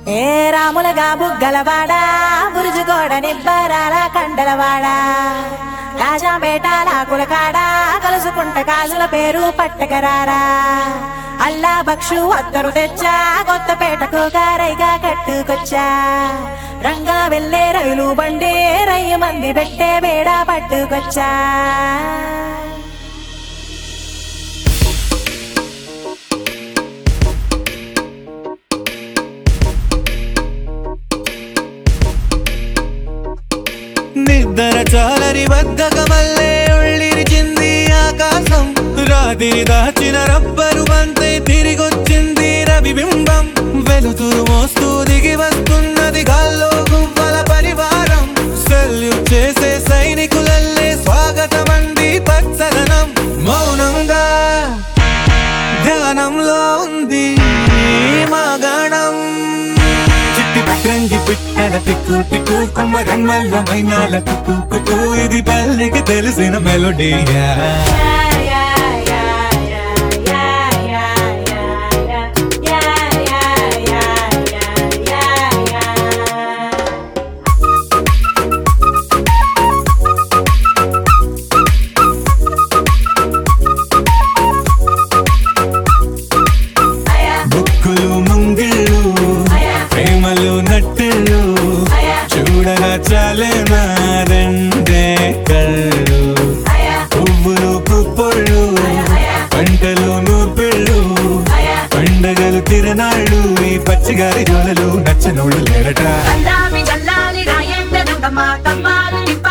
ఏ రాములగా బుగ్గలవాడా బురుజుగోడ నిబ్బరాల కండలవాడా రాజాపేట లాకులకాడా కలుసుకుంట కాజుల పేరు పట్టకరారా అల్లా బక్షు అత్తరు తెచ్చా కొత్తపేటకు గారైగా కట్టుకొచ్చా రంగా వెళ్ళే రైలు బండి రయ్య మంది పెట్టే బేడ పట్టుకొచ్చా నిద్ర చాలని బద్దకమల్లే ఒళ్ళిరిచింది ఆకాశం రాత్రి దాచిన రబ్బరు బంతై తిరిగొచ్చింది రవిబింబం వెలుతురు మోస్తూ దిగి వస్తున్నది గాల్లో గువ్వల పరివారం సెల్యూట్ చేసే సైనికులల్లే స్వాగతమంది పచ్చదనం మౌనంగా ధ్యానంలో ఉంది మా గణం చిట్టి పత్రంగి పిట్టల పిక్కు పిక్కు కొమ్మరమ్మల్ల మైనాల కుక్కు కుక్కు ఇది పల్లికి తెలిసిన మెలోడీయా బుక్కులు ముంగిళ్ళు ప్రేమలు నట్టుళ్ళు చూడగా చాలే రెండే కళ్ళు పువ్వులు పుప్పొళ్ళు పంటలు నూర్పిళ్ళు పండగలు తిరనాళ్ళు ఈ పచ్చిగారి జోలలు నచ్చనోళ్ళు లేరట చల్లాలి చల్లాలి రాయండ దుంగమ్మ కమ్మాలి